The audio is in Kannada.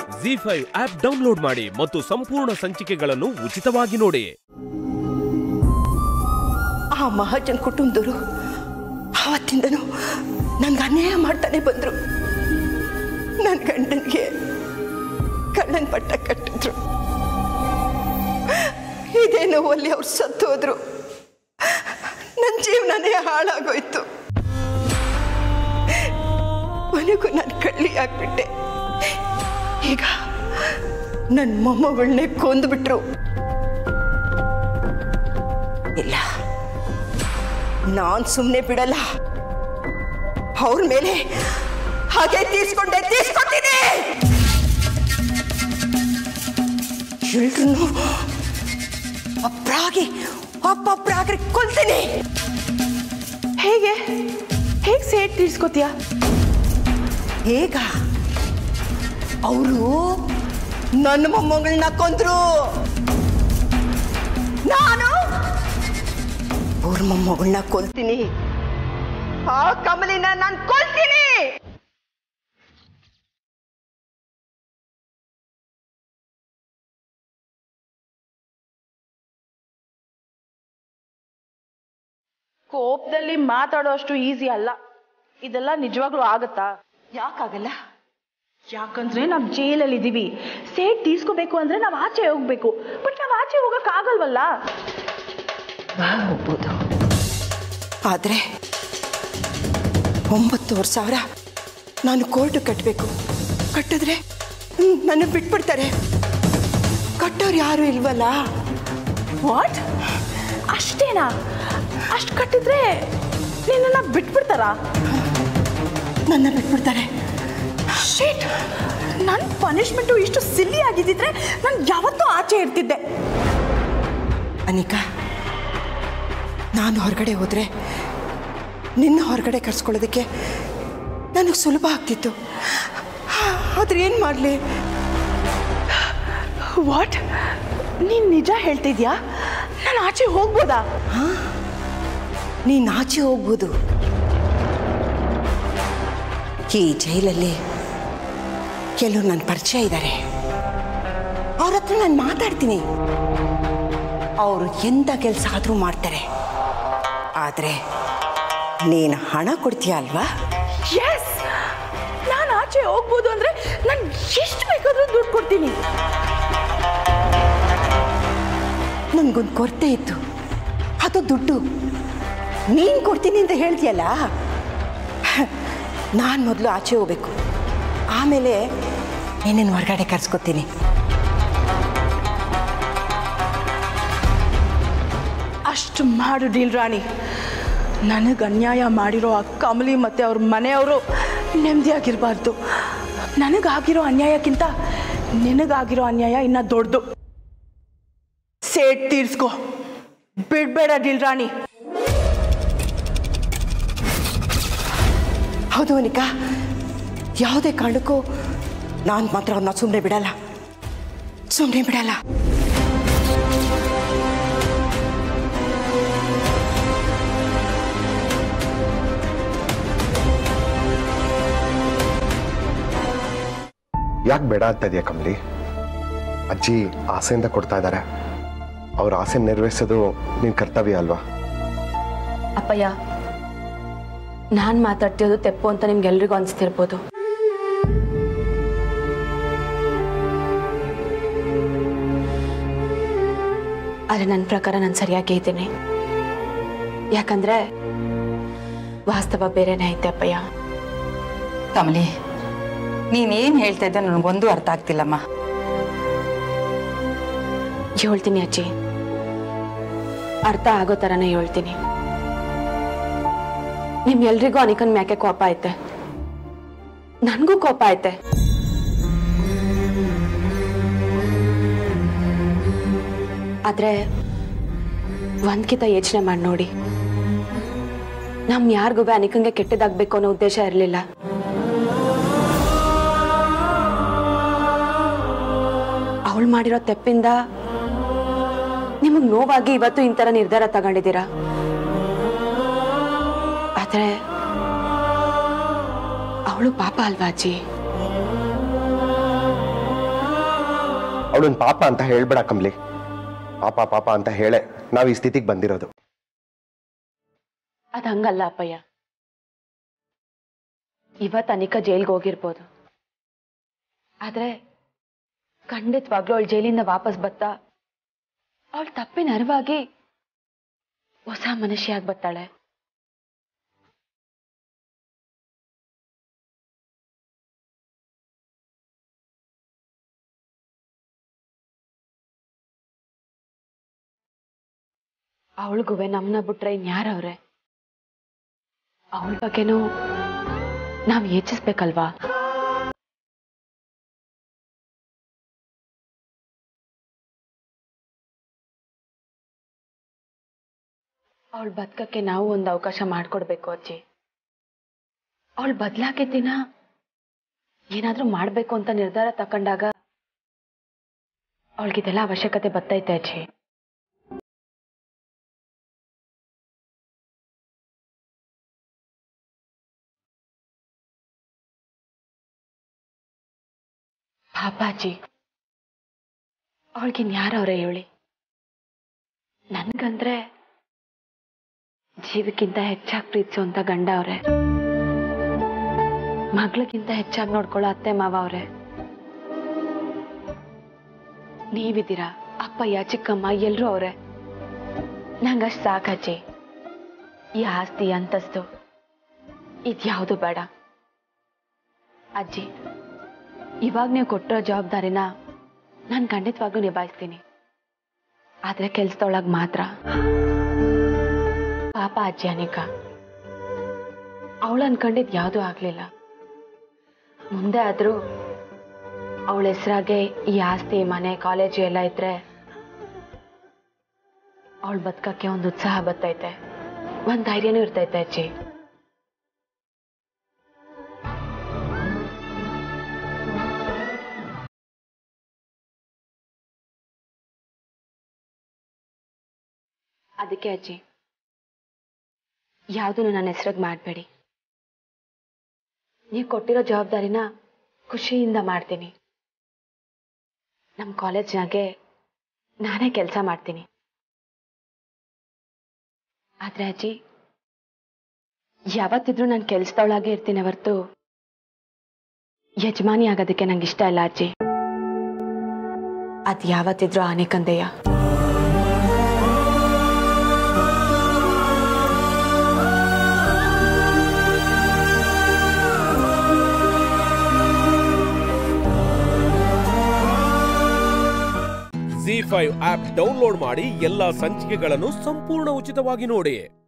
ಜಿ ಫೈವ್ ಆಪ್ ಡೌನ್ಲೋಡ್ ಮಾಡಿ ಮತ್ತು ಸಂಪೂರ್ಣ ಸಂಚಿಕೆಗಳನ್ನು ಉಚಿತವಾಗಿ ನೋಡಿ ಆ ಮಹಾಜನ್ ಕುಟುಂಬದವರು ಆವತ್ತಿಂದನೂ ನನ್ಗೆ ಅನ್ಯಾಯ ಮಾಡ್ತಾನೆ ಬಂದರು ನನ್ನ ಗಂಡನಿಗೆ ಕಳ್ಳನ ಪಟ್ಟ ಕಟ್ಟಿದ್ರು ಇದೇ ನೋವಲ್ಲಿ ಅವ್ರು ಸತ್ತು ಹೋದ್ರು ನನ್ನ ಜೀವನನೇ ಹಾಳಾಗೋಯ್ತು ಕೊನೆಗೂ ನಾನು ಕಳ್ಳಿ ಆಗ್ಬಿಟ್ಟೆ ಈಗ ನನ್ನ ಮೊಮ್ಮಗಳನ್ನೇ ಕೊಂದ್ಬಿಟ್ರು ಇಲ್ಲ ನಾನ್ ಸುಮ್ಮನೆ ಬಿಡಲ್ಲ ಅವ್ರ ಮೇಲೆ ಹಾಗೆ ತೀರ್ಸ್ಕೊಂಡೆ ತೀರ್ಸ್ಕೊತೀನಿ ಎಲ್ರನ್ನೂ ಒಬ್ರಾಗಿ ಒಬ್ಬೊಬ್ರಾಗಿ ಕೊಲ್ತೀನಿ ಹೇಗೆ ಹೇಗೆ ಸೇಟ್ ತೀರ್ಸ್ಕೊತೀಯ ಹೇಗ ಅವರು ನನ್ನ ಮೊಮ್ಮಗಳನ್ನ ಕೊಂದ್ರು ನಾನು ಅವ್ರ ಮೊಮ್ಮಗಳನ್ನ ಕೊಲ್ತೀನಿ ಆ ಕಮಲಿನ ನಾನು ಕೊಲ್ತೀನಿ ಕೋಪದಲ್ಲಿ ಮಾತಾಡೋ ಅಷ್ಟು ಈಸಿ ಅಲ್ಲ ಇದೆಲ್ಲ ನಿಜವಾಗ್ಲೂ ಆಗತ್ತಾ ಯಾಕಾಗಲ್ಲ ಯಾಕಂದ್ರೆ ನಾವ್ ಜೈಲಲ್ಲಿ ಇದೀವಿ ಸೇಟ್ ತೀರ್ಸ್ಕೋಬೇಕು ಅಂದ್ರೆ ನಾವ್ ಆಚೆ ಹೋಗ್ಬೇಕು ಬಟ್ ನಾವ್ ಆಚೆ ಹೋಗಕ್ ಆಗಲ್ವಲ್ಲ ಹೋಗ್ಬೋದು ಆದರೆ ಒಂಬತ್ತುವರೆ ಸಾವಿರ ನಾನು ಕೋರ್ಟ್ ಕಟ್ಟಬೇಕು ಕಟ್ಟಿದ್ರೆ ನನ್ನ ಬಿಟ್ಬಿಡ್ತಾರೆ ಕಟ್ಟೋರು ಯಾರು ಇಲ್ವಲ್ಲ ವಾಟ್ ಅಷ್ಟೇನಾ ಅಷ್ಟು ಕಟ್ಟಿದ್ರೆ ನಿನ್ನನ್ನ ಬಿಟ್ಬಿಡ್ತಾರಾ ನನ್ನ ಬಿಟ್ಬಿಡ್ತಾರೆ ಶೇಟ್ ನನ್ನ ಪನಿಷ್ಮೆಂಟು ಇಷ್ಟು ಸಿಲ್ಲಿ ಆಗಿದ್ದಿದ್ರೆ ನಾನು ಯಾವತ್ತೂ ಆಚೆ ಇರ್ತಿದ್ದೆ ಅನಿಕಾ ನಾನು ಹೊರಗಡೆ ಹೋದರೆ ನಿನ್ನ ಹೊರಗಡೆ ಕರ್ಸ್ಕೊಳ್ಳೋದಕ್ಕೆ ನನಗೆ ಸುಲಭ ಆಗ್ತಿತ್ತು ಆದ್ರೆ ಏನು ಮಾಡಲಿ ವಾಟ್ ನೀನ್ ನಿಜ ಹೇಳ್ತಿದ್ಯಾ ನಾನು ಆಚೆ ಹೋಗ್ಬೋದಾ ನೀನು ಆಚೆ ಹೋಗ್ಬೋದು ಈ ಜೈಲಲ್ಲಿ ಕೆಲವು ನನ್ನ ಪರಿಚಯ ಇದ್ದಾರೆ ಅವ್ರ ಹತ್ರ ನಾನು ಮಾತಾಡ್ತೀನಿ ಅವರು ಎಂಥ ಕೆಲಸ ಆದರೂ ಮಾಡ್ತಾರೆ ಆದರೆ ನೀನು ಹಣ ಕೊಡ್ತೀಯ ಅಲ್ವಾ ಎಸ್ ನಾನು ಆಚೆ ಹೋಗ್ಬೋದು ಅಂದ್ರೆ ನಾನು ಎಷ್ಟು ಬೇಕಾದ್ರೂ ದುಡ್ಡು ಕೊಡ್ತೀನಿ ನನಗೊಂದು ಕೊರತೆ ಇತ್ತು ಅದು ದುಡ್ಡು ನೀನು ಕೊಡ್ತೀನಿ ಅಂತ ಹೇಳ್ತೀಯಲ್ಲ ನಾನು ಮೊದಲು ಆಚೆ ಹೋಗ್ಬೇಕು ಆಮೇಲೆ ಏನೇನು ಹೊರಗಡೆ ಕರ್ಸ್ಕೊತೀನಿ ಅಷ್ಟು ಮಾಡು ಡೀಲ್ ರಾಣಿ ನನಗೆ ಅನ್ಯಾಯ ಮಾಡಿರೋ ಆ ಕಮಲಿ ಮತ್ತೆ ಅವ್ರ ಮನೆಯವರು ನೆಮ್ಮದಿಯಾಗಿರಬಾರ್ದು ನನಗಾಗಿರೋ ಅನ್ಯಾಯಕ್ಕಿಂತ ನಿನಗಾಗಿರೋ ಅನ್ಯಾಯ ಇನ್ನ ದೊಡ್ಡದು ಸೇಟ್ ತೀರ್ಸ್ಕೊ ಬಿಡ್ಬೇಡ ಡೀಲ್ ರಾಣಿ ಹೌದು ಅನಿಕಾ ಯಾವುದೇ ಕಾರಣಕ್ಕೂ ನಾನು ಮಾತ್ರ ಅವನ್ನ ಸುಮ್ಮನೆ ಬಿಡಲ್ಲ ಸುಮ್ಮನೆ ಬಿಡಲ್ಲ ಯಾಕೆ ಬೇಡ ಅಂತ ಇದೆಯಾ ಕಮಲಿ ಅಜ್ಜಿ ಆಸೆಯಿಂದ ಕೊಡ್ತಾ ಇದ್ದಾರೆ ಅವ್ರ ಆಸೆ ನೆರವೇರಿಸೋದು ನಿನ್ ಕರ್ತವ್ಯ ಅಲ್ವಾ ಅಪ್ಪಯ್ಯ ನಾನು ಮಾತಾಡ್ತಿರೋದು ತೆಪ್ಪು ಅಂತ ನಿಮ್ಗೆಲ್ರಿಗೂ ಅನಿಸ್ತಿರ್ಬೋದು ಆದರೆ ನನ್ನ ಪ್ರಕಾರ ನಾನು ಸರಿಯಾಗಿ ಇದ್ದೀನಿ ಯಾಕಂದ್ರೆ ವಾಸ್ತವ ಬೇರೆನೇ ಐತೆ ಅಪ್ಪಯ್ಯ ಕಮಲಿ ನೀನೇನ್ ಹೇಳ್ತಾ ಇದ್ದೆ ನನಗೊಂದು ಅರ್ಥ ಆಗ್ತಿಲ್ಲಮ್ಮ ಹೇಳ್ತೀನಿ ಅಜ್ಜಿ ಅರ್ಥ ಆಗೋ ಥರನೇ ಹೇಳ್ತೀನಿ ನಿಮ್ ಎಲ್ರಿಗೂ ಅನಿಕನ್ ಮ್ಯಾಕೆ ಕೋಪ ಐತೆ ನನಗೂ ಕೋಪ ಐತೆ ಆದ್ರೆ ಒಂದ್ಕಿತ ಯೋಚನೆ ಮಾಡಿ ನೋಡಿ ನಮ್ ಯಾರಿಗೂ ಅನಿಕಂಗೆ ಕೆಟ್ಟದಾಗ್ಬೇಕು ಅನ್ನೋ ಉದ್ದೇಶ ಇರಲಿಲ್ಲ ಅವಳು ಮಾಡಿರೋ ತೆಪ್ಪಿಂದ ನಿಮಗ್ ನೋವಾಗಿ ಇವತ್ತು ಇಂಥರ ನಿರ್ಧಾರ ತಗೊಂಡಿದ್ದೀರಾ ಆದ್ರೆ ಅವಳು ಪಾಪ ಅಲ್ವಾ ಅಜ್ಜಿ ಅವಳನ್ನ ಪಾಪ ಅಂತ ಹೇಳ್ಬೇಡ ಕಮ್ಲಿ ಪಾಪ ಪಾಪ ಅಂತ ಹೇಳೇ ನಾವು ಈ ಸ್ಥಿತಿಗೆ ಬಂದಿರೋದು ಅದು ಹಂಗಲ್ಲ ಅಪ್ಪಯ್ಯ ಇವತ್ತು ಅನಿಕಾ ಜೈಲ್ಗೆ ಹೋಗಿರ್ಬೋದು ಆದ್ರೆ ಖಂಡಿತವಾಗ್ಲೂ ಅವಳು ಜೈಲಿಂದ ವಾಪಸ್ ಬತ್ತಾ ಅವಳು ತಪ್ಪಿನ ಅರಿವಾಗಿ ಹೊಸ ಮನುಷ್ಯಾಗಿ ಬರ್ತಾಳೆ ಅವಳಿಗುವೆ ನಮ್ಮನ್ನ ಬಿಟ್ರೆ ಇನ್ಯಾರವ್ರೆ ಅವಳ ಬಗ್ಗೆನೂ ನಾವು ಯೋಚಿಸ್ಬೇಕಲ್ವಾ ಅವಳು ಬದುಕಕ್ಕೆ ನಾವು ಒಂದು ಅವಕಾಶ ಮಾಡಿಕೊಡ್ಬೇಕು ಅಜ್ಜಿ ಅವಳು ಬದಲಾಗಿದ್ದ ದಿನ ಏನಾದರೂ ಮಾಡಬೇಕು ಅಂತ ನಿರ್ಧಾರ ತಕೊಂಡಾಗ ಅವಳಿಗಿದೆಲ್ಲ ಅವಶ್ಯಕತೆ ಬರ್ತೈತೆ ಅಜ್ಜಿ ಪಾಪಾಜಿ ಅವಳಿಗಿನ್ ಯಾರವ್ರೆ ಹೇಳಿ ನನ್ಗಂದ್ರೆ ಜೀವಕ್ಕಿಂತ ಹೆಚ್ಚಾಗಿ ಪ್ರೀತಿಸುವಂತ ಗಂಡ ಅವ್ರೆ ಮಗಳಿಗಿಂತ ಹೆಚ್ಚಾಗಿ ನೋಡ್ಕೊಳ್ಳೋ ಅತ್ತೆ ಮಾವ ಅವ್ರೆ ನೀವಿದ್ದೀರಾ ಅಪ್ಪಯ್ಯ ಚಿಕ್ಕಮ್ಮ ಎಲ್ರೂ ಅವ್ರೆ ನಂಗಷ್ಟು ಸಾಕಜ್ಜಿ ಈ ಆಸ್ತಿ ಅಂತಸ್ತು ಇದ್ಯಾವುದು ಬೇಡ ಅಜ್ಜಿ ಇವಾಗ ನೀವು ಕೊಟ್ಟಿರೋ ಜವಾಬ್ದಾರಿನ ನಾನು ಖಂಡಿತವಾಗ್ಲೂ ನಿಭಾಯಿಸ್ತೀನಿ ಆದ್ರೆ ಕೆಲ್ಸದೊಳಗೆ ಮಾತ್ರ ಪಾಪ ಅಜ್ಜಿ ಅನಿಕಾ ಅವಳು ಅನ್ಕೊಂಡಿದ್ ಯಾವುದೂ ಆಗ್ಲಿಲ್ಲ ಮುಂದೆ ಆದ್ರೂ ಅವಳ ಹೆಸರಾಗೆ ಈ ಆಸ್ತಿ ಮನೆ ಕಾಲೇಜು ಎಲ್ಲ ಇದ್ರೆ ಅವಳು ಬದುಕಕ್ಕೆ ಒಂದು ಉತ್ಸಾಹ ಬರ್ತೈತೆ ಒಂದ್ ಧೈರ್ಯನೂ ಇರ್ತೈತೆ ಅಜ್ಜಿ ಅದಕ್ಕೆ ಅಜ್ಜಿ ಯಾವುದನ್ನು ನನ್ನ ಹೆಸ್ರಿಗೆ ಮಾಡಬೇಡಿ ನೀವು ಕೊಟ್ಟಿರೋ ಜವಾಬ್ದಾರಿನ ಖುಷಿಯಿಂದ ಮಾಡ್ತೀನಿ ನಮ್ಮ ಕಾಲೇಜ್ನಾಗೆ ನಾನೇ ಕೆಲಸ ಮಾಡ್ತೀನಿ ಆದ್ರೆ ಅಜ್ಜಿ ಯಾವತ್ತಿದ್ರೂ ನಾನು ಕೆಲ್ಸದೊಳಗೆ ಇರ್ತೀನಿ ಹೊರ್ತು ಯಜಮಾನಿ ಆಗೋದಕ್ಕೆ ನಂಗೆ ಇಷ್ಟ ಇಲ್ಲ ಅಜ್ಜಿ ಅದು ಯಾವತ್ತಿದ್ರೂ ಆನೆಕಂದೆಯ ಜಿ ಫೈವ್ ಆಪ್ ಡೌನ್ಲೋಡ್ ಮಾಡಿ ಎಲ್ಲಾ ಸಂಚಿಕೆಗಳನ್ನು ಸಂಪೂರ್ಣ ಉಚಿತವಾಗಿ ನೋಡಿ